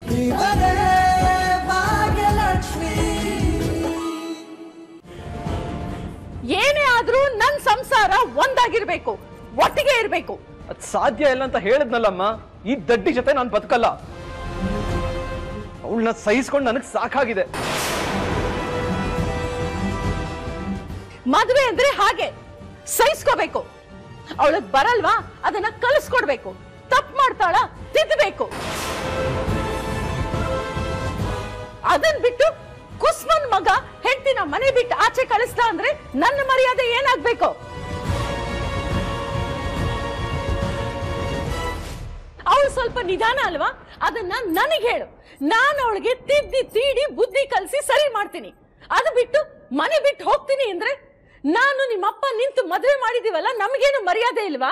ಇವರೇ ಭಾಗ್ಯಲಕ್ಷ್ಮಿ ಏನೇ ಆದ್ರೂ ನನ್ ಸಂಸಾರ ಒಂದಾಗಿರ್ಬೇಕು ಒಟ್ಟಿಗೆ ಇರ್ಬೇಕು ಅದ್ ಸಾಧ್ಯ ಇಲ್ಲ ಅಂತ ಹೇಳಿದ್ನಲ್ಲಮ್ಮ ಈ ದಡ್ಡಿ ಜೊತೆ ನಾನು ಬದುಕಲ್ಲ ಅವಳನ್ನ ಸಹಿಸ್ಕೊಂಡು ನನಗ್ ಸಾಕಾಗಿದೆ ಮದ್ವೆ ಅಂದ್ರೆ ಹಾಗೆ ಸಹಿಸ್ಕೋಬೇಕು ಅವಳಗ್ ಬರಲ್ವಾ ಅದನ್ನ ಕಲಿಸ್ಕೊಡ್ಬೇಕು ತಪ್ಪು ಮಾಡ್ತಾಳ ತಿದ್ದಬೇಕು ಅದನ್ ಬಿಟ್ಟು ಕುಸ್ಮನ್ ಮಗ ಹೆಂಡತಿನ ಮನೆ ಬಿಟ್ಟು ಆಚೆ ಕಳಿಸ್ತಾ ಅಂದ್ರೆ ನನ್ನ ಮರ್ಯಾದೆ ಏನಾಗ್ಬೇಕು ಅವಳು ಸ್ವಲ್ಪ ನಿಧಾನ ಅಲ್ವಾ ಅದನ್ನ ನನಗೆ ಹೇಳು ನಾನು ಅವಳಿಗೆ ತಿದ್ದಿ ತೀಡಿ ಬುದ್ಧಿ ಕಲಿಸಿ ಸರಿ ಮಾಡ್ತೀನಿ ಅದು ಬಿಟ್ಟು ಮನೆ ಬಿಟ್ಟು ಹೋಗ್ತೀನಿ ಅಂದ್ರೆ ನಾನು ನಿಮ್ಮಪ್ಪ ನಿಂತು ಮದುವೆ ಮಾಡಿದೀವಲ್ಲ ನಮಗೇನು ಮರ್ಯಾದೆ ಇಲ್ವಾ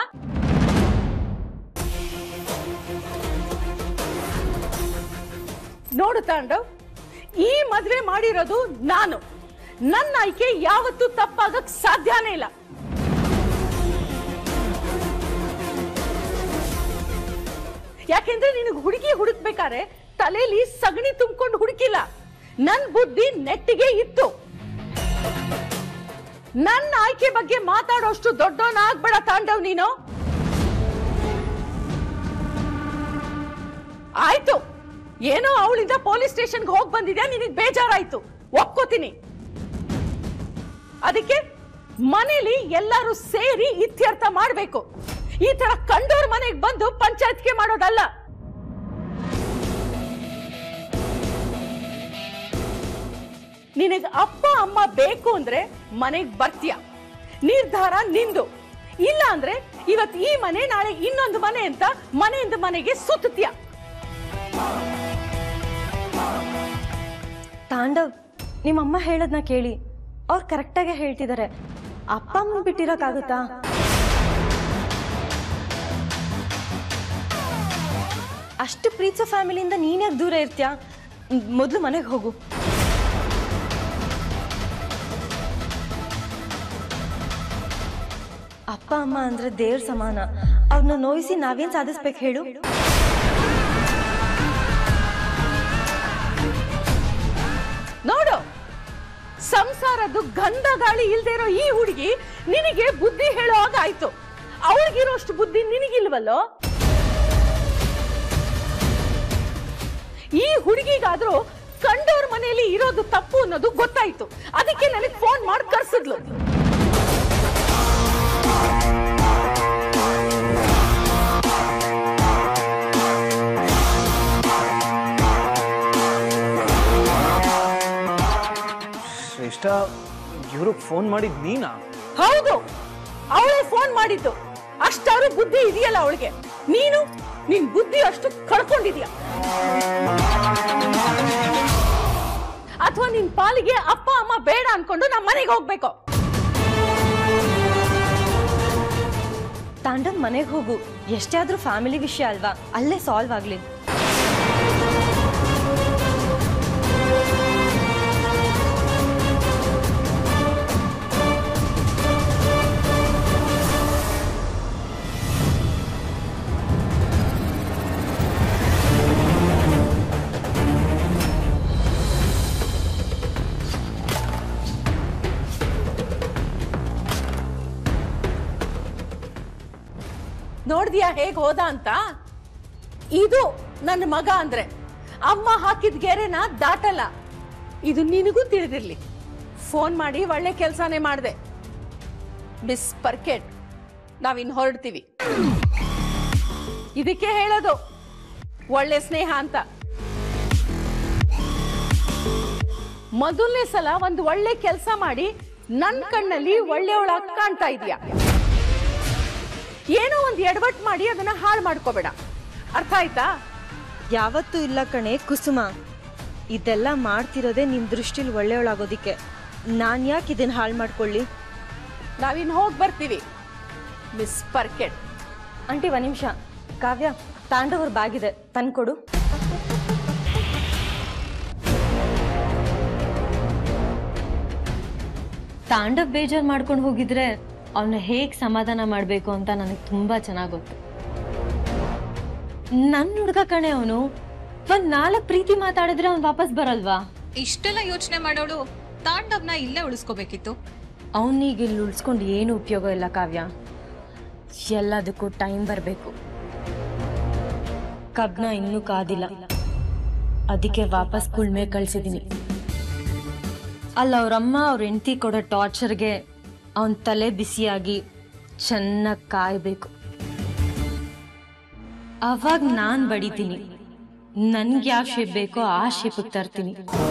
ನೋಡು ತಾಂಡವ್ ಈ ಮದುವೆ ಮಾಡಿರೋದು ನಾನು ನನ್ನ ಆಯ್ಕೆ ಯಾವತ್ತೂ ತಪ್ಪಾಗಕ್ ಸಾಧ್ಯನೇ ಇಲ್ಲ ಯಾಕೆಂದ್ರೆ ನಿನಗೆ ಹುಡುಗಿ ಹುಡುಕ್ಬೇಕಾರೆ ತಲೆಯಲ್ಲಿ ಸಗಣಿ ತುಂಬಿಕೊಂಡು ಹುಡುಕಿಲ್ಲ ನನ್ ಬುದ್ಧಿ ನೆಟ್ಟಿಗೆ ಇತ್ತು ನನ್ನ ಆಯ್ಕೆ ಬಗ್ಗೆ ಮಾತಾಡೋಷ್ಟು ದೊಡ್ಡವನಾಗ್ಬೇಡ ತಾಂಡವ್ ನೀನು ಆಯ್ತು ಏನೋ ಅವಳಿಂದ ಪೊಲೀಸ್ ಸ್ಟೇಷನ್ಗೆ ಹೋಗಿ ಬಂದಿದ್ಯಾ ನಿನಗೆ ಬೇಜಾರಾಯ್ತು ಒಪ್ಕೋತೀನಿ ಅದಕ್ಕೆ ಮನೇಲಿ ಎಲ್ಲರೂ ಸೇರಿ ಇತ್ಯರ್ಥ ಮಾಡ್ಬೇಕು ಈ ತರ ಕಂಡೋರ್ ಮನೆಗೆ ಬಂದು ಪಂಚಾಯತ್ಗೆ ಮಾಡೋದಲ್ಲ ನಿನಗೆ ಅಪ್ಪ ಅಮ್ಮ ಬೇಕು ಅಂದ್ರೆ ಮನೆಗ್ ಬರ್ತೀಯ ನಿರ್ಧಾರ ನಿಂದು ಇಲ್ಲ ಅಂದ್ರೆ ಇವತ್ ಈ ಮನೆ ನಾಳೆ ಇನ್ನೊಂದು ಮನೆ ಅಂತ ಮನೆಯಿಂದ ಮನೆಗೆ ಸುತ್ತೀಯ ತಾಂಡವ್ ನಿಮ್ಮಮ್ಮ ಹೇಳದ್ನ ಕೇಳಿ ಅವ್ರು ಕರೆಕ್ಟಾಗೆ ಹೇಳ್ತಿದ್ದಾರೆ ಅಪ್ಪ ಅಮ್ಮನ ಬಿಟ್ಟಿರೋಕ್ಕಾಗುತ್ತಾ ಅಷ್ಟು ಪ್ರೀತಿಸೋ ಫ್ಯಾಮಿಲಿಯಿಂದ ನೀನ್ಯಾಕೆ ದೂರ ಇರ್ತೀಯಾ ಮೊದಲು ಮನೆಗೆ ಹೋಗು ಅಪ್ಪ ಅಮ್ಮ ಅಂದ್ರೆ ದೇವ್ರ ಸಮಾನ ಅವ್ರನ್ನ ನೋಯಿಸಿ ನಾವೇನ್ ಸಾಧಿಸ್ಬೇಕು ಹೇಳು ನೋಡು ಸಂಸಾರದ್ದು ಗಂಧ ಗಾಳಿ ಇಲ್ದೇ ಇರೋ ಈ ಹುಡುಗಿ ನಿನಗೆ ಬುದ್ಧಿ ಹೇಳೋ ಹಾಗೆ ಆಯ್ತು ಅವಳಿಗಿರೋಷ್ಟು ಬುದ್ಧಿ ನಿನಗಿಲ್ವಲ್ಲೋ ಈ ಹುಡುಗಿಗಾದ್ರೂ ಕಂಡೋರ್ ಮನೆಯಲ್ಲಿ ಇರೋದು ತಪ್ಪು ಅನ್ನೋದು ಗೊತ್ತಾಯ್ತು ಅದಕ್ಕೆ ನನಗೆ ಫೋನ್ ಮಾಡಿ ಕರ್ಸಿದ್ಲು ಶ್ರೇಷ್ಠ ಇವ್ರಿಗೆ ಫೋನ್ ಮಾಡಿದ್ ನೀನಾ ಹೌದು ಅವಳೇ ಫೋನ್ ಮಾಡಿದ್ದು ಅಷ್ಟಾರು ಬುದ್ಧಿ ಇದೆಯಲ್ಲ ಅವಳಿಗೆ ನೀನು ನಿನ್ ಬುದ್ಧಿ ಅಷ್ಟು ಕಳ್ಕೊಂಡಿದ್ಯಾ ಅಥವಾ ನಿನ್ ಪಾಲಿಗೆ ಅಪ್ಪ ಅಮ್ಮ ಬೇಡ ಅನ್ಕೊಂಡು ನಮ್ಮ ಮನೆಗೆ ಹೋಗ್ಬೇಕು ತಾಂಡವ್ ಮನೆಗೆ ಹೋಗು ಎಷ್ಟೇ ಆದ್ರೂ ಫ್ಯಾಮಿಲಿ ವಿಷಯ ಅಲ್ವಾ ಅಲ್ಲೇ ಸಾಲ್ವ್ ಆಗ್ಲಿ ನೋಡ್ದ್ಯಾ ಹೇಗ್ ಹೋದ ಅಂತ ಇದು ನನ್ನ ಮಗ ಅಂದ್ರೆ ಅಮ್ಮ ಹಾಕಿದ ಗೆರೆನ ದಾಟಲ್ಲ ಇದು ನಿನಗೂ ತಿಳಿದಿರ್ಲಿ ಫೋನ್ ಮಾಡಿ ಒಳ್ಳೆ ಕೆಲಸನೇ ಮಾಡಿದೆ ಮಿಸ್ ಪರ್ಕೆಟ್ ನಾವಿನ್ ಹೊರಡ್ತೀವಿ ಇದಕ್ಕೆ ಹೇಳೋದು ಒಳ್ಳೆ ಸ್ನೇಹ ಅಂತ ಮೊದಲನೇ ಸಲ ಒಂದು ಒಳ್ಳೆ ಕೆಲಸ ಮಾಡಿ ನನ್ನ ಕಣ್ಣಲ್ಲಿ ಒಳ್ಳೆಯವಳಾಗಿ ಕಾಣ್ತಾ ಇದೀಯ ಏನೋ ಒಂದು ಎಡವಟ್ ಮಾಡಿ ಅದನ್ನ ಹಾಳು ಮಾಡ್ಕೋಬೇಡ ಅರ್ಥ ಆಯ್ತಾ ಯಾವತ್ತೂ ಇಲ್ಲ ಕಣೆ ಕುಸುಮ ಇದೆಲ್ಲ ಮಾಡ್ತಿರೋದೇ ನಿನ್ ದೃಷ್ಟಿಲಿ ಒಳ್ಳೆಯವಳಾಗೋದಿಕ್ಕೆ ನಾನ್ ಯಾಕೆ ಇದನ್ನ ಹಾಳು ಮಾಡ್ಕೊಳ್ಳಿ ನಾವಿನ್ ಹೋಗಿ ಬರ್ತೀವಿ ಮಿಸ್ ಪರ್ಕೆಟ್ ಆಂಟಿ ಒಂದ್ ನಿಮಿಷ ಕಾವ್ಯ ತಾಂಡವ್ರ ಬಾಗಿದೆ ತಂದ್ಕೊಡು ತಾಂಡವ್ ಬೇಜಾರ್ ಮಾಡ್ಕೊಂಡು ಹೋಗಿದ್ರೆ ಅವನ್ನ ಹೇಗ್ ಸಮಾಧಾನ ಮಾಡ್ಬೇಕು ಅಂತ ನನಗೆ ತುಂಬಾ ಚೆನ್ನಾಗ್ ಗೊತ್ತು ನನ್ನ ಹುಡುಗ ಕಣೆ ಅವನು ಒಂದ್ ನಾಲ್ಕ್ ಪ್ರೀತಿ ಮಾತಾಡಿದ್ರೆ ಅವ್ನ್ ವಾಪಸ್ ಬರಲ್ವಾ ಇಷ್ಟೆಲ್ಲ ಯೋಚನೆ ಮಾಡೋಳು ತಾಂಡವ್ನ ಇಲ್ಲೇ ಉಳಿಸ್ಕೋಬೇಕಿತ್ತು ಅವನಿಗೆ ಇಲ್ಲಿ ಉಳಿಸ್ಕೊಂಡು ಏನು ಉಪಯೋಗ ಇಲ್ಲ ಕಾವ್ಯ ಎಲ್ಲದಕ್ಕೂ ಟೈಮ್ ಬರಬೇಕು ಕಬ್ನ ಇನ್ನೂ ಕಾದಿಲ್ಲ ಅದಕ್ಕೆ ವಾಪಸ್ ಕುಳ್ಮೆ ಕಳ್ಸಿದೀನಿ ಅಲ್ಲ ಅವ್ರಮ್ಮ ಅವ್ರ ಹೆಂಡತಿ ಕೊಡೋ ಟಾರ್ಚರ್ಗೆ ಅವನ್ ತಲೆ ಬಿಸಿಯಾಗಿ ಚೆನ್ನಾಗಿ ಕಾಯ್ಬೇಕು ಅವಾಗ ನಾನ್ ಬಡಿತೀನಿ ನನ್ಗೆ ಯಾವ ಶೇಪ್ ಬೇಕೋ ಆ ಶೇಪಿಗೆ ತರ್ತೀನಿ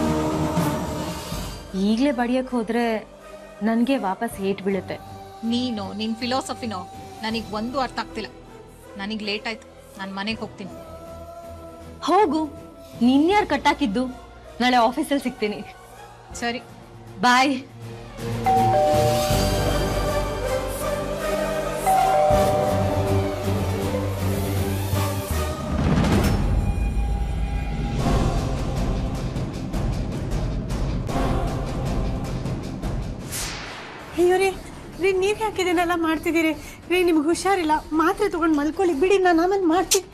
ಈಗಲೇ ಬಡಿಯಕ್ ಹೋದ್ರೆ ನನಗೆ ವಾಪಸ್ ಏಟ್ ಬೀಳುತ್ತೆ ನೀನು ನಿನ್ ಫಿಲಾಸಫಿನೋ ನನಗ್ ಒಂದು ಅರ್ಥ ಆಗ್ತಿಲ್ಲ ನನಗ್ ಲೇಟ್ ಆಯ್ತು ನಾನು ಮನೆಗೆ ಹೋಗ್ತೀನಿ ಹೋಗು ನಿನ್ಯಾರು ಕಟ್ಟಾಕಿದ್ದು ನಾಳೆ ಆಫೀಸಲ್ಲಿ ಸಿಗ್ತೀನಿ ಸರಿ ಬಾಯ್ ಅಯ್ಯೋ ರೀ ರೀ ನೀವು ಯಾಕೆ ಇದನ್ನೆಲ್ಲ ಮಾಡ್ತಿದ್ದೀರಿ ರೀ ನಿಮ್ಗೆ ಹುಷಾರಿಲ್ಲ ಮಾತ್ರೆ ತಗೊಂಡು ಮಲ್ಕೊಳ್ಳಿ ಬಿಡಿ ನಾನು ಆಮೇಲೆ ಮಾಡ್ತೀನಿ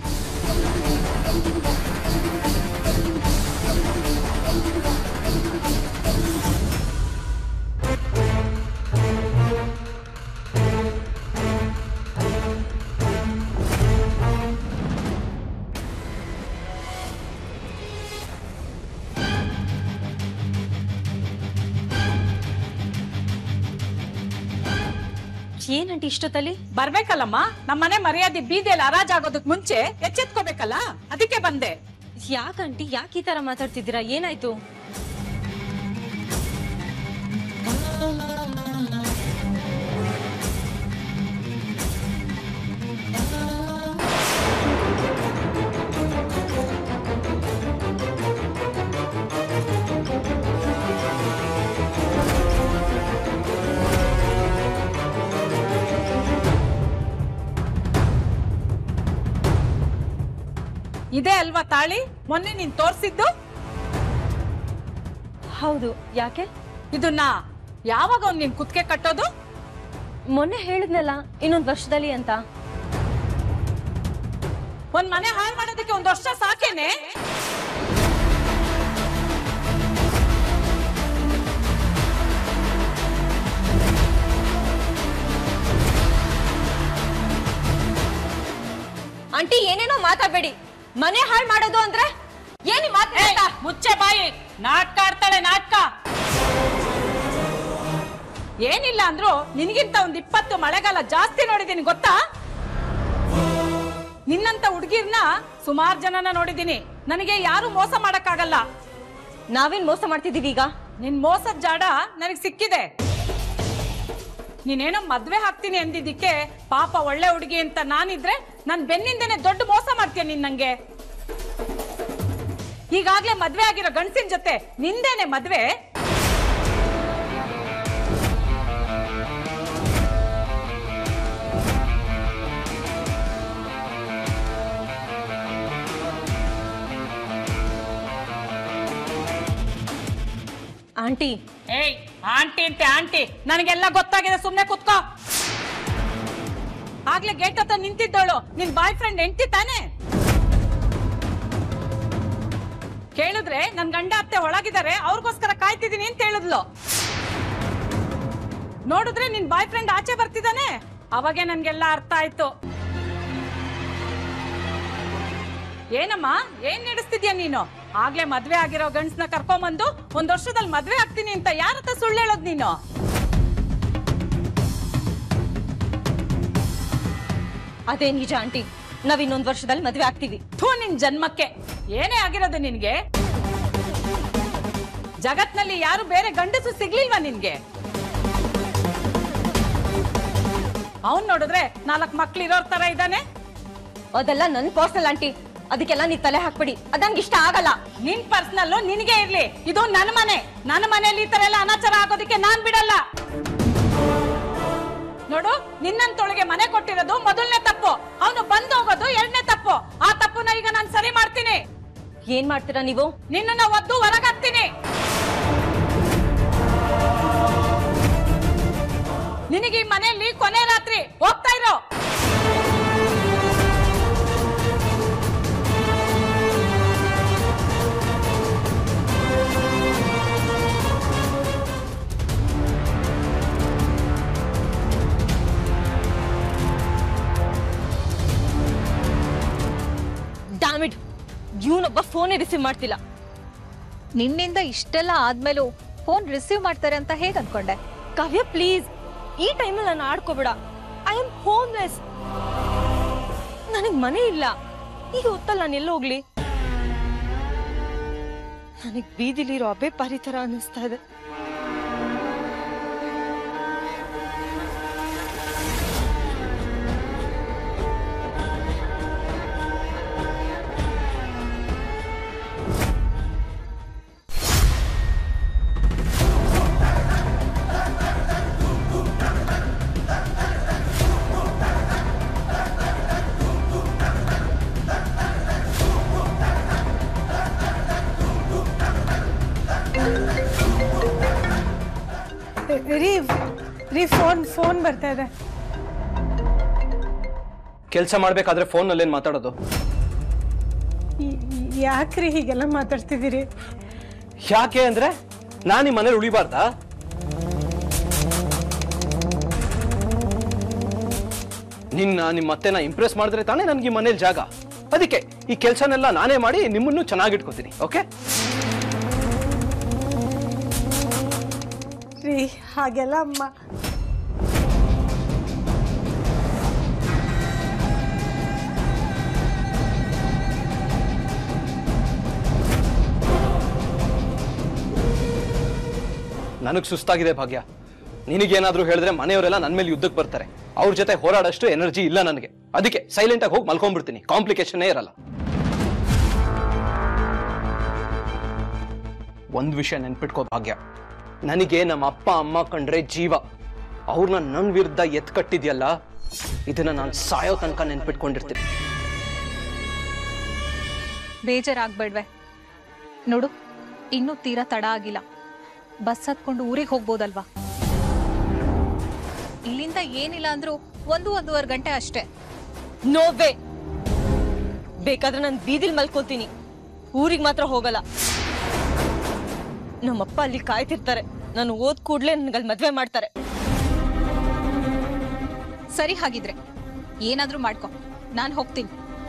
ಏನಂಟಿ ಇಷ್ಟೊತ್ತಲ್ಲಿ ಬರ್ಬೇಕಲ್ಲಮ್ಮ ನಮ್ಮನೆ ಮರ್ಯಾದೆ ಬೀದಿಯಲ್ಲಿ ಹರಾಜಾಗೋದಕ್ ಮುಂಚೆ ಎಚ್ಚೆತ್ಕೋಬೇಕಲ್ಲ ಅದಕ್ಕೆ ಬಂದೆ ಯಾಕಂಟಿ ಯಾಕೆ ಈ ತರ ಮಾತಾಡ್ತಿದ್ದೀರಾ ಏನಾಯ್ತು ಇದೇ ಅಲ್ವಾ ತಾಳಿ ಮೊನ್ನೆ ನೀನ್ ತೋರ್ಸಿದ್ದು ಹೌದು ಯಾಕೆ ಇದನ್ನ ಯಾವಾಗ ಅವ್ನ್ ನಿನ್ ಕುತ್ಕೆ ಕಟ್ಟೋದು ಮೊನ್ನೆ ಹೇಳಿದ್ನಲ್ಲ ಇನ್ನೊಂದ್ ವರ್ಷದಲ್ಲಿ ಅಂತ ಒಂದ್ ಮನೆ ಹಾಳು ಮಾಡೋದಕ್ಕೆ ಒಂದ್ ವರ್ಷ ಸಾಕೇನೆ ಆಂಟಿ ಏನೇನೋ ಮಾತಾಡ್ಬೇಡಿ ಮನೆ ಹಾಳು ಮಾಡೋದು ಅಂದ್ರೆ ಏನು ಮಾತಾಡ ಮುಚ್ಚೆ ಬಾಯಿ ನಾಟಕ ಆಡ್ತಾಳೆ ನಾಟಕ ಏನಿಲ್ಲ ಅಂದ್ರು ನಿನ್ಗಿಂತ ಒಂದ್ ಇಪ್ಪತ್ತು ಮಳೆಗಾಲ ಜಾಸ್ತಿ ನೋಡಿದೀನಿ ಗೊತ್ತಾ ನಿನ್ನಂತ ಹುಡ್ಗಿರ್ನ ಸುಮಾರು ಜನನ ನೋಡಿದೀನಿ ನನಗೆ ಯಾರು ಮೋಸ ಮಾಡಕ್ಕಾಗಲ್ಲ ನಾವೇನ್ ಮೋಸ ಮಾಡ್ತಿದೀವಿ ಈಗ ನಿನ್ ಮೋಸದ ಜಾಡ ನನಗ್ ಸಿಕ್ಕಿದೆ ನೀನೇನೋ ಮದ್ವೆ ಹಾಕ್ತೀನಿ ಅಂದಿದ್ದಕ್ಕೆ ಪಾಪ ಒಳ್ಳೆ ಹುಡುಗಿ ಅಂತ ನಾನಿದ್ರೆ ನನ್ ಬೆನ್ನಿಂದನೇ ದೊಡ್ಡ ಮೋಸ ಮಾಡ್ತೀಯ ನೀನ್ ನಂಗೆ ಈಗಾಗ್ಲೇ ಮದ್ವೆ ಆಗಿರೋ ಗಂಡಸಿನ ಜೊತೆ ನಿಂದೇನೆ ಮದ್ವೆ ಆಂಟಿ ಏಯ್ ಆಂಟಿ ಅಂತೆ ಆಂಟಿ ನನಗೆಲ್ಲ ಗೊತ್ತಾಗಿದೆ ಸುಮ್ನೆ ಕುತ್ಕೋ ಆಗ್ಲೇ ಗೇಟ್ ಹತ್ರ ನಿಂತಿದ್ದವಳು ನಿನ್ ಬಾಯ್ ಫ್ರೆಂಡ್ ಹೆಂಡ್ತಿ ತಾನೆ ಕೇಳಿದ್ರೆ ನನ್ ಗಂಡ ಅತ್ತೆ ಒಳಗಿದ್ದಾರೆ ಅವ್ರಿಗೋಸ್ಕರ ಕಾಯ್ತಿದೀನಿ ಅಂತ ಹೇಳಿದ್ಲು ನೋಡಿದ್ರೆ ನಿನ್ ಬಾಯ್ ಫ್ರೆಂಡ್ ಆಚೆ ಬರ್ತಿದ್ದಾನೆ ಅವಾಗೆ ನನ್ಗೆಲ್ಲ ಅರ್ಥ ಆಯ್ತು ಏನಮ್ಮ ಏನ್ ನಡೆಸ್ತಿದ್ಯಾ ನೀನು ಆಗ್ಲೇ ಮದ್ವೆ ಆಗಿರೋ ಗಂಡ್ಸ್ನ ಕರ್ಕೊಂಬಂದು ಒಂದ್ ವರ್ಷದಲ್ಲಿ ಮದ್ವೆ ಆಗ್ತೀನಿ ಅಂತ ಯಾರ ಹತ್ರ ಸುಳ್ಳು ಹೇಳೋದ್ ನೀನು ಅದೇ ನಿಜ ಆಂಟಿ ನಾವ್ ಇನ್ನೊಂದ್ ವರ್ಷದಲ್ಲಿ ಮದ್ವೆ ಆಗ್ತೀವಿ ಥೂ ನಿನ್ ಜನ್ಮಕ್ಕೆ ಏನೇ ಆಗಿರೋದು ನಿನ್ಗೆ ಜಗತ್ನಲ್ಲಿ ಯಾರು ಬೇರೆ ಗಂಡಸು ಸಿಗ್ಲಿಲ್ವಾ ನಿನ್ಗೆ ಅವನ್ ನೋಡಿದ್ರೆ ನಾಲ್ಕ್ ಮಕ್ಳು ಇರೋರ್ ತರ ಇದ್ದಾನೆ ಅದೆಲ್ಲ ನನ್ ಪರ್ಸನಲ್ ಆಂಟಿ ಅದಕ್ಕೆಲ್ಲ ನೀ ತಲೆ ಹಾಕ್ಬಿಡಿ ಅದ್ ನಂಗೆ ಇಷ್ಟ ಆಗಲ್ಲ ನಿನ್ ಪರ್ಸನಲ್ ನಿನಗೆ ಇರ್ಲಿ ಇದು ನನ್ನ ಮನೆ ನನ್ನ ಮನೆಯಲ್ಲಿ ಈ ತರ ಎಲ್ಲ ಅನಾಚಾರ ಆಗೋದಕ್ಕೆ ನಾನ್ ಬಿಡಲ್ಲ ನೋಡು ನಿನ್ನಂತೊಳಗೆ ಮನೆ ಕೊಟ್ಟಿರೋದು ಮೊದಲನೇ ತಪ್ಪು ಅವನು ಬಂದು ಹೋಗೋದು ಎರಡನೇ ತಪ್ಪು ಆ ತಪ್ಪುನ ಈಗ ನಾನು ಸರಿ ಮಾಡ್ತೀನಿ ಏನ್ ಮಾಡ್ತೀರಾ ನೀವು ನಿನ್ನನ್ನ ಒದ್ದು ಹೊರಗಾಕ್ತೀನಿ ನಿನಗೆ ಈ ಮನೆಯಲ್ಲಿ ಕೊನೆ ರಾತ್ರಿ ಹೋಗ್ತಾ ಇರೋ ಇವನೊಬ್ಬ ಫೋನೇ ರಿಸೀವ್ ಮಾಡ್ತಿಲ್ಲ ನಿನ್ನಿಂದ ಇಷ್ಟೆಲ್ಲ ಆದ್ಮೇಲೂ ಫೋನ್ ರಿಸೀವ್ ಮಾಡ್ತಾರೆ ಅಂತ ಹೇಗ್ ಅನ್ಕೊಂಡೆ ಕಾವ್ಯ ಪ್ಲೀಸ್ ಈ ಟೈಮಲ್ಲಿ ನಾನು ಆಡ್ಕೋಬೇಡ ಐ ಆಮ್ ಹೋಮ್ಲೆಸ್ ನನಗ್ ಮನೆ ಇಲ್ಲ ಈಗ ಹೊತ್ತಲ್ಲ ನಾನು ಎಲ್ಲ ಹೋಗ್ಲಿ ನನಗ್ ಬೀದಿಲಿರೋ ಅಬೆ ಪಾರಿ ತರ ಅನಿಸ್ತಾ ಇದೆ ರೀ ರೀ ಫೋನ್ ಫೋನ್ ಬರ್ತಾ ಇದೆ ಕೆಲಸ ಮಾಡ್ಬೇಕಾದ್ರೆ ಫೋನ್ನಲ್ಲೇನು ಮಾತಾಡೋದು ಈ- ಈ- ಯಾಕ್ರಿ ಹೀಗೆಲ್ಲ ಮಾತಾಡ್ತಿದ್ದೀರಿ ಯಾಕೆ ಅಂದ್ರೆ ನಾನು ಈ ಮನೇಲಿ ಉಳಿಬಾರ್ದಾ ನಿನ್ನ ನಿಮ್ಮ ಅತ್ತೆನ ಇಂಪ್ರೆಸ್ ಮಾಡಿದ್ರೆ ತಾನೇ ನನಗೆ ಈ ಮನೇಲಿ ಜಾಗ ಅದಕ್ಕೆ ಈ ಕೆಲಸನೆಲ್ಲ ನಾನೇ ಮಾಡಿ ನಿಮ್ಮನ್ನು ಚೆನ್ನಾಗಿಟ್ಕೋತೀನಿ ಓಕೆ ರೀ ಹಾಗೆಲ್ಲ ಮಾ ನನಗೆ ಸುಸ್ತಾಗಿದೆ ಭಾಗ್ಯ ನಿನಗೇನಾದ್ರೂ ಹೇಳಿದ್ರೆ ಮನೆಯವರೆಲ್ಲ ನನ್ನ ಮೇಲೆ ಯುದ್ಧಕ್ಕೆ ಬರ್ತಾರೆ ಅವ್ರ ಜೊತೆ ಹೋರಾಡೋಷ್ಟು ಎನರ್ಜಿ ಇಲ್ಲ ನನಗೆ ಅದಕ್ಕೆ ಸೈಲೆಂಟ್ ಆಗಿ ಹೋಗಿ ಮಲ್ಕೊಂಡ್ಬಿಡ್ತೀನಿ ಕಾಂಪ್ಲಿಕೇಶನ್ನೇ ಇರಲ್ಲ ಒಂದು ವಿಷಯ ನೆನ್ಪಿಟ್ಕೋ ಭಾಗ್ಯ ನನಗೆ ನಮ್ಮ ಅಪ್ಪ ಅಮ್ಮ ಕಂಡ್ರೆ ಜೀವ ಅವ್ರನ್ನ ನನ್ನ ವಿರುದ್ಧ ಎತ್ ಕಟ್ಟಿದ್ಯಲ್ಲ ಇದನ್ನ ನಾನು ಸಾಯೋ ತನಕ ನೆನ್ಪಿಟ್ಕೊಂಡಿರ್ತೀನಿ ಬೇಜಾರಾಗ್ಬೇಡ್ವೆ ನೋಡು ಇನ್ನೂ ತೀರಾ ತಡ ಆಗಿಲ್ಲ ಬಸ್ ಹತ್ಕೊಂಡು ಊರಿಗೆ ಹೋಗ್ಬೋದಲ್ವಾ ಇಲ್ಲಿಂದ ಏನಿಲ್ಲ ಅಂದ್ರೂ ಒಂದು ಒಂದೂವರೆ ಗಂಟೆ ಅಷ್ಟೇ ನೋ ವೇ ಬೇಕಾದ್ರೆ ನಾನು ಬೀದಿಲ್ ಮಲ್ಕೋತೀನಿ ಊರಿಗೆ ಮಾತ್ರ ಹೋಗಲ್ಲ ನಮ್ಮಪ್ಪ ಅಲ್ಲಿ ಕಾಯ್ತಿರ್ತಾರೆ ನಾನು ಓದ್ ಕೂಡ್ಲೆ ನನ್ಗಲ್ಲಿ ಮದ್ವೆ ಮಾಡ್ತಾರೆ ಸರಿ ಹಾಗಿದ್ರೆ ಏನಾದ್ರೂ ಮಾಡ್ಕೊ ನಾನು ಹೋಗ್ತೀನಿ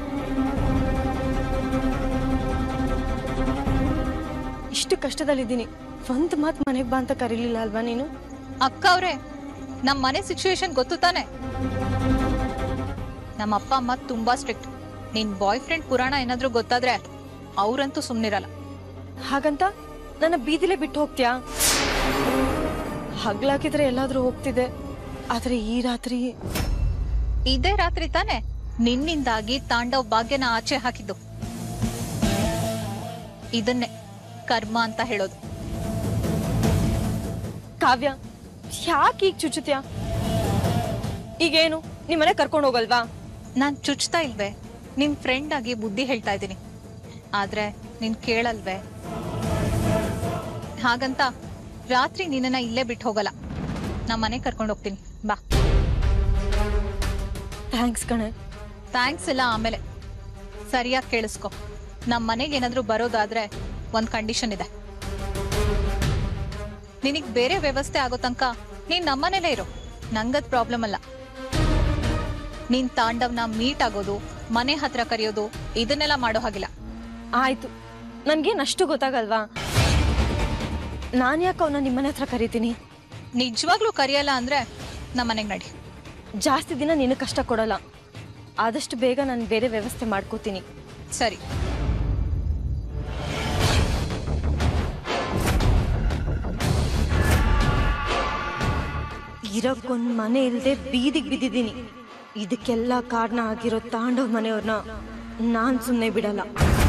ಇಷ್ಟು ಕಷ್ಟದಲ್ಲಿದ್ದೀನಿ ಒಂದ್ ಮಾತ್ ಮನೆಗ್ ಬಾ ಅಂತ ಕರೀಲಿಲ್ಲ ಅಲ್ವಾ ನೀನು ಅಕ್ಕ ಅವ್ರೆ ನಮ್ಮ ಮನೆ ಸಿಚುವೇಶನ್ ಗೊತ್ತು ತಾನೆ ನಮ್ಮ ಅಪ್ಪ ಅಮ್ಮ ತುಂಬಾ ಸ್ಟ್ರಿಕ್ಟ್ ನಿನ್ ಬಾಯ್ ಫ್ರೆಂಡ್ ಪುರಾಣ ಏನಾದ್ರೂ ಗೊತ್ತಾದ್ರೆ ಅವ್ರಂತೂ ಸುಮ್ನಿರಲ್ಲ ಹಾಗಂತ ನನ್ನ ಬೀದಿಲೇ ಬಿಟ್ಟು ಹೋಗ್ತ್ಯಾ ಹಗ್ಲಾಕಿದ್ರೆ ಎಲ್ಲಾದ್ರೂ ಹೋಗ್ತಿದೆ ಆದ್ರೆ ಈ ರಾತ್ರಿ ಇದೇ ರಾತ್ರಿ ತಾನೆ ನಿನ್ನಿಂದಾಗಿ ತಾಂಡವ್ ಭಾಗ್ಯನ ಆಚೆ ಹಾಕಿದ್ದು ಇದನ್ನೇ ಕರ್ಮ ಅಂತ ಹೇಳೋದು ಕಾವ್ಯ ಯಾಕೆ ಈಗ ಚುಚ್ಚುತ್ಯಾ ಈಗೇನು ನಿಮ್ಮನೆ ಕರ್ಕೊಂಡು ಹೋಗಲ್ವಾ ನಾನ್ ಚುಚ್ತಾ ಇಲ್ವೇ ನಿನ್ ಫ್ರೆಂಡ್ ಆಗಿ ಬುದ್ಧಿ ಹೇಳ್ತಾ ಇದ್ದೀನಿ ಆದ್ರೆ ನೀನ್ ಕೇಳಲ್ವೇ ಹಾಗಂತ ರಾತ್ರಿ ನಿನ್ನನ್ನ ಇಲ್ಲೇ ಬಿಟ್ಟು ಹೋಗಲ್ಲ ನಾ ಮನೆ ಕರ್ಕೊಂಡು ಹೋಗ್ತೀನಿ ಬಾ ಥ್ಯಾಂಕ್ಸ್ ಕಣೆ ಥ್ಯಾಂಕ್ಸ್ ಎಲ್ಲ ಆಮೇಲೆ ಸರಿಯಾಗಿ ಕೇಳಿಸ್ಕೊ ನಮ್ಮ ಮನೆಗೆ ಏನಾದ್ರೂ ಬರೋದಾದ್ರೆ ಒಂದ್ ಕಂಡೀಷನ್ ಇದೆ ನಿನಗ್ ಬೇರೆ ವ್ಯವಸ್ಥೆ ಆಗೋ ತನಕ ನೀನ್ ನಮ್ಮನೇಲೇ ಇರು ನಂಗದ್ ಪ್ರಾಬ್ಲಮ್ ಅಲ್ಲ ನೀನ್ ತಾಂಡವ್ನ ಮೀಟ್ ಆಗೋದು ಮನೆ ಹತ್ರ ಕರೆಯೋದು ಇದನ್ನೆಲ್ಲ ಮಾಡೋ ಹಾಗಿಲ್ಲ ಆಯ್ತು ನನ್ಗೇನ್ ಅಷ್ಟು ಗೊತ್ತಾಗಲ್ವಾ ನಾನ್ ಯಾಕೆ ಅವನ್ನ ನಿಮ್ಮನೆ ಹತ್ರ ಕರಿತೀನಿ ನಿಜವಾಗ್ಲೂ ಕರೆಯಲ್ಲ ಅಂದ್ರೆ ನಮ್ಮನೆಗ್ ನಡಿ ಜಾಸ್ತಿ ದಿನ ನಿನಗೆ ಕಷ್ಟ ಕೊಡಲ್ಲ ಆದಷ್ಟು ಬೇಗ ನಾನು ಬೇರೆ ವ್ಯವಸ್ಥೆ ಮಾಡ್ಕೋತೀನಿ ಸರಿ ಇರೋಕ್ಕೊಂದ್ ಮನೆ ಇಲ್ಲದೆ ಬೀದಿಗೆ ಬಿದ್ದಿದ್ದೀನಿ ಇದಕ್ಕೆಲ್ಲ ಕಾರಣ ಆಗಿರೋ ತಾಂಡವ್ ಮನೆಯವ್ರನ್ನ ನಾನ್ ಸುಮ್ಮನೆ ಬಿಡಲ್ಲ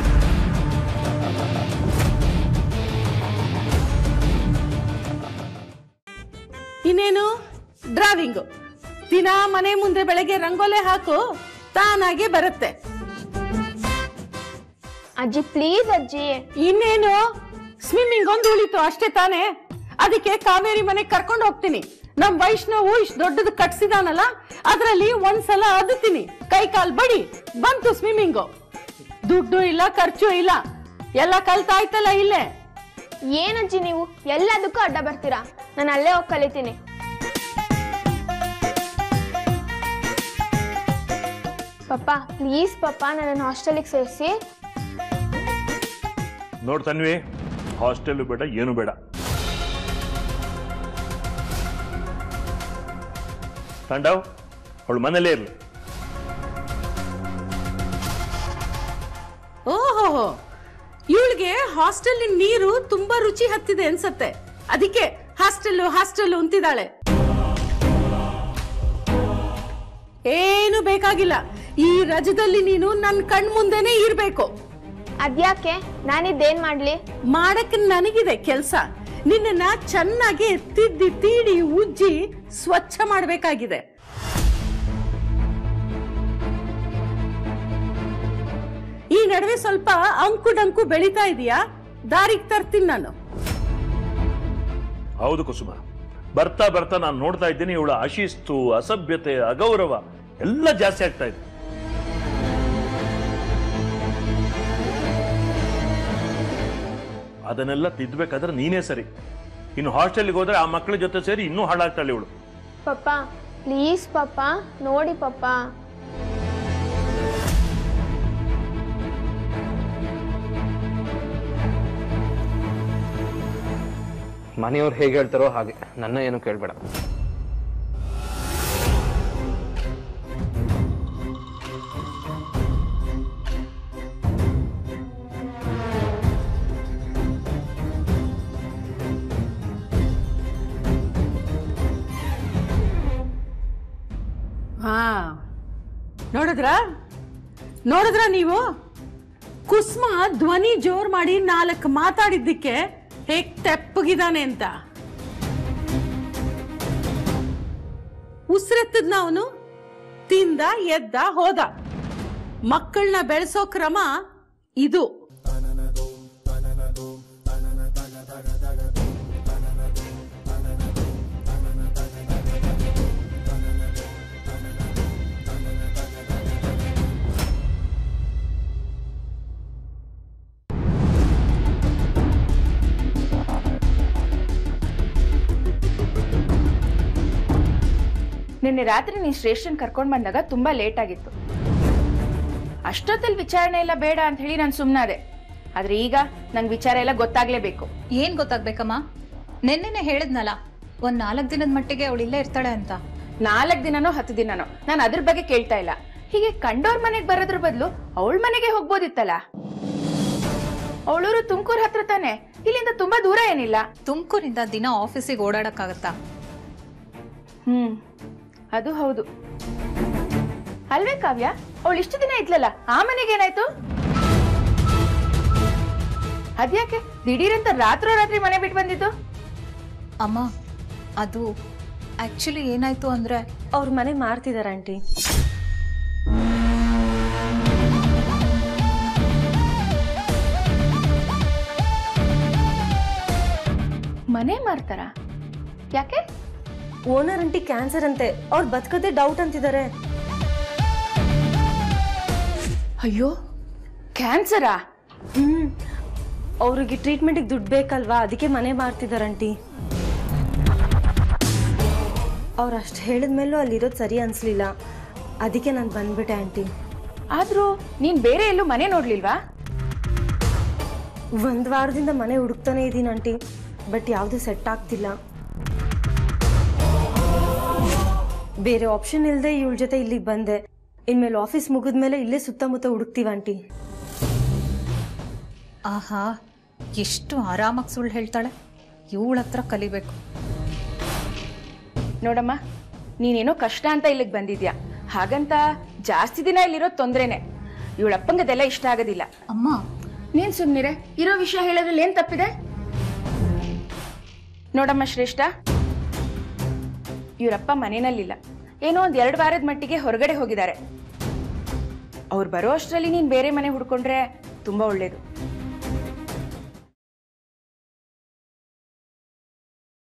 ಇನ್ನೇನು ಡ್ರಾವಿಂಗು ದಿನ ಮನೆ ಮುಂದೆ ಬೆಳಗ್ಗೆ ರಂಗೋಲೆ ಹಾಕು ತಾನಾಗೆ ಬರುತ್ತೆ ಅಜ್ಜಿ ಪ್ಲೀಸ್ ಅಜ್ಜಿ ಇನ್ನೇನು ಸ್ವಿಮ್ಮಿಂಗ್ ಒಂದು ಉಳಿತು ಅಷ್ಟೇ ತಾನೇ ಅದಕ್ಕೆ ಕಾವೇರಿ ಮನೆ ಕರ್ಕೊಂಡು ಹೋಗ್ತೀನಿ ನಮ್ ವೈಷ್ಣವು ಇಷ್ಟು ದೊಡ್ಡದು ಕಟ್ಸಿದಾನಲ್ಲ ಅದ್ರಲ್ಲಿ ಒಂದ್ಸಲ ಅದುತ್ತೀನಿ ಕೈ ಕಾಲ್ ಬಡಿ ಬಂತು ಸ್ವಿಮ್ಮಿಂಗು ದುಡ್ಡು ಇಲ್ಲ ಖರ್ಚು ಇಲ್ಲ ಎಲ್ಲ ಕಲ್ತಾಯ್ತಲ್ಲ ಇಲ್ಲೇ ಏನಜ್ಜಿ ನೀವು ಎಲ್ಲದಕ್ಕೂ ಅಡ್ಡ ಬರ್ತೀರಾ ನಾನು ಅಲ್ಲೇ ಹೋಗಿ ಕಲಿತೀನಿ ಪಪ್ಪ ಪ್ಲೀಸ್ ಪಪ್ಪ ನನ್ನನ್ನು ಹಾಸ್ಟೆಲಿಗೆ ಸೇರಿಸಿ ನೋಡ್ ತನ್ವಿ ಹಾಸ್ಟೆಲ್ ಬೇಡ ಏನು ಬೇಡ ತಾಂಡವ್ ಅವಳು ಮನೇಲೇ ಇರಲಿ ಓಹೋ ಇವಳಿಗೆ ಹಾಸ್ಟೆಲ್ ನೀರು ತುಂಬಾ ರುಚಿ ಹತ್ತಿದೆ ಅನ್ಸತ್ತೆ ಅದಕ್ಕೆ ಹಾಸ್ಟೆಲ್ ಹಾಸ್ಟೆಲ್ ಅಂತಿದ್ದಾಳೆ ಏನು ಬೇಕಾಗಿಲ್ಲ ಈ ರಜದಲ್ಲಿ ನೀನು ನನ್ನ ಕಣ್ ಮುಂದೆನೆ ಇರ್ಬೇಕು ಅದ್ಯಾಕೆ ನಾನಿದ್ದೇನ್ ಮಾಡ್ಲಿ ಮಾಡಕ್ಕೆ ನನಗಿದೆ ಕೆಲ್ಸ ನಿನ್ನನ್ನ ಚೆನ್ನಾಗಿ ತಿದ್ದಿ ತೀಡಿ ಉಜ್ಜಿ ಸ್ವಚ್ಛ ಮಾಡಬೇಕಾಗಿದೆ ಈ ನಡುವೆ ಸ್ವಲ್ಪ ಅಂಕು ಡಂಕು ಬೆಳೀತಾ ಇದೆಯಾ ದಾರಿಗೆ ತರ್ತೀನಿ ನಾನು ಹೌದು ಕುಸುಮ ಬರ್ತಾ ಬರ್ತಾ ನಾನು ನೋಡ್ತಾ ಇದ್ದೀನಿ ಇವಳ ಅಶಿಸ್ತು ಅಸಭ್ಯತೆ ಅಗೌರವ ಎಲ್ಲ ಜಾಸ್ತಿ ಆಗ್ತಾ ಇದೆ ಅದನ್ನೆಲ್ಲ ತಿದ್ದಬೇಕಾದ್ರೆ ನೀನೇ ಸರಿ ಇನ್ನು ಹಾಸ್ಟೆಲ್ಗೆ ಹೋದ್ರೆ ಆ ಮಕ್ಕಳ ಜೊತೆ ಸೇರಿ ಇನ್ನೂ ಹಾಳಾಗ್ತಾಳೆ ಇವಳು ಪಪ್ಪ ಪ್ಲೀಸ್ ಪಪ್ಪ ನೋಡಿ ಪಪ್ಪ ಮನೆಯವ್ರು ಹೇಗೆ ಹೇಳ್ತಾರೋ ಹಾಗೆ ನನ್ನ ಏನು ಕೇಳಬೇಡ ಹಾ ನೋಡಿದ್ರ ನೋಡಿದ್ರ ನೀವು ಕುಸ್ಮ ಧ್ವನಿ ಜೋರ್ ಮಾಡಿ ನಾಲ್ಕು ಮಾತಾಡಿದ್ದಕ್ಕೆ ಹೇಗ್ ತೆಪ್ಪಗಿದಾನೆ ಅಂತ ಉಸಿರೆತ್ತದ್ನ ಅವನು ತಿಂದ ಎದ್ದ ಹೋದ ಮಕ್ಕಳನ್ನ ಬೆಳೆಸೋ ಕ್ರಮ ಇದು ನಿನ್ನೆ ರಾತ್ರಿ ನೀನ್ ಶ್ರೇಷ್ಠನ್ ಕರ್ಕೊಂಡ್ ಬಂದಾಗ ತುಂಬಾ ಲೇಟ್ ಆಗಿತ್ತು ಅಷ್ಟೊತ್ತಲ್ಲಿ ವಿಚಾರಣೆ ಎಲ್ಲ ಬೇಡ ಅಂತ ಹೇಳಿ ನಾನು ಸುಮ್ಮನಾದೆ ಆದ್ರೆ ಈಗ ನಂಗೆ ವಿಚಾರ ಎಲ್ಲ ಗೊತ್ತಾಗ್ಲೇಬೇಕು ಏನ್ ಗೊತ್ತಾಗ್ಬೇಕಮ್ಮ ನೆನ್ನೆನೆ ಹೇಳಿದ್ನಲ್ಲ ಒಂದ್ ನಾಲ್ಕ್ ದಿನದ ಮಟ್ಟಿಗೆ ಅವಳು ಇಲ್ಲೇ ಇರ್ತಾಳೆ ಅಂತ ನಾಲ್ಕು ದಿನನೋ ಹತ್ತು ದಿನನೋ ನಾನು ಅದ್ರ ಬಗ್ಗೆ ಕೇಳ್ತಾ ಇಲ್ಲ ಹೀಗೆ ಕಂಡೋರ್ ಮನೆಗೆ ಬರೋದ್ರ ಬದಲು ಅವಳ ಮನೆಗೆ ಹೋಗ್ಬೋದಿತ್ತಲ್ಲ ಅವಳೂರು ತುಮಕೂರು ಹತ್ರ ತಾನೆ ಇಲ್ಲಿಂದ ತುಂಬಾ ದೂರ ಏನಿಲ್ಲ ತುಮಕೂರಿಂದ ದಿನ ಆಫೀಸಿಗೆ ಓಡಾಡಕ್ಕಾಗತ್ತಾ ಹ್ಮ್ ಅದು ಹೌದು ಅಲ್ವೇ ಕಾವ್ಯ ಅವಳು ಇಷ್ಟು ದಿನ ಇದ್ಲಲ್ಲ ಆ ಮನೆಗೆ ಏನಾಯ್ತು ಅದ್ಯಾಕೆ ದಿಢೀರಂತ ರಾತ್ರೋರಾತ್ರಿ ಮನೆ ಬಿಟ್ಟು ಬಂದಿದ್ದು ಅಮ್ಮ ಅದು ಆಕ್ಚುಲಿ ಏನಾಯ್ತು ಅಂದ್ರೆ ಅವ್ರ ಮನೆ ಮಾರ್ತಿದಾರ ಆಂಟಿ ಮನೆ ಮಾರ್ತಾರ ಯಾಕೆ ಓನರ್ ಆಂಟಿ ಕ್ಯಾನ್ಸರ್ ಅಂತೆ ಅವ್ರು ಬದುಕದೆ ಡೌಟ್ ಅಂತಿದ್ದಾರೆ ಅಯ್ಯೋ ಕ್ಯಾನ್ಸರಾ ಹ್ಮ್ ಅವ್ರಿಗೆ ಟ್ರೀಟ್ಮೆಂಟಿಗೆ ದುಡ್ಡು ಬೇಕಲ್ವಾ ಅದಕ್ಕೆ ಮನೆ ಮಾರ್ತಿದಾರ ಆಂಟಿ ಅವ್ರು ಅಷ್ಟು ಹೇಳಿದ್ಮೇಲೂ ಅಲ್ಲಿರೋದು ಸರಿ ಅನ್ಸ್ಲಿಲ್ಲ ಅದಕ್ಕೆ ನಾನು ಬಂದ್ಬಿಟ್ಟೆ ಆಂಟಿ ಆದ್ರೂ ನೀನ್ ಬೇರೆ ಎಲ್ಲೂ ಮನೆ ನೋಡ್ಲಿಲ್ವಾ ಒಂದು ವಾರದಿಂದ ಮನೆ ಹುಡುಕ್ತಾನೆ ಇದ್ದೀನಿ ಆಂಟಿ ಬಟ್ ಯಾವುದು ಸೆಟ್ ಆಗ್ತಿಲ್ಲ ಬೇರೆ ಆಪ್ಷನ್ ಇಲ್ಲದೆ ಇವಳ ಜೊತೆ ಇಲ್ಲಿಗೆ ಬಂದೆ ಇನ್ಮೇಲೆ ಆಫೀಸ್ ಮುಗಿದ್ಮೇಲೆ ಇಲ್ಲೇ ಸುತ್ತಮುತ್ತ ಹುಡುಕ್ತೀವಿ ಆಂಟಿ ಆಹಾ ಎಷ್ಟು ಆರಾಮಾಗಿ ಸುಳ್ಳು ಹೇಳ್ತಾಳೆ ಇವಳ ಹತ್ರ ಕಲಿಬೇಕು ನೋಡಮ್ಮ ನೀನೇನೋ ಕಷ್ಟ ಅಂತ ಇಲ್ಲಿಗೆ ಬಂದಿದ್ಯಾ ಹಾಗಂತ ಜಾಸ್ತಿ ದಿನ ಇಲ್ಲಿರೋದು ತೊಂದ್ರೆನೆ ಇವಳಪ್ಪಂಗೆ ಅದೆಲ್ಲ ಇಷ್ಟ ಆಗೋದಿಲ್ಲ ಅಮ್ಮ ನೀನ್ ಸುಮ್ನಿರೆ ಇರೋ ವಿಷಯ ಹೇಳೋದ್ರಲ್ಲಿ ಏನ್ ತಪ್ಪಿದೆ ನೋಡಮ್ಮ ಶ್ರೇಷ್ಠ ಇವರಪ್ಪ ಮನೆಯಲ್ಲಿಲ್ಲ ಏನೋ ಒಂದ್ ಎರಡು ವಾರದ ಮಟ್ಟಿಗೆ ಹೊರಗಡೆ ಹೋಗಿದ್ದಾರೆ ಅವ್ರು ಬರೋ ಅಷ್ಟರಲ್ಲಿ ನೀನ್ ಬೇರೆ ಮನೆ ಹುಡ್ಕೊಂಡ್ರೆ ತುಂಬಾ ಒಳ್ಳೇದು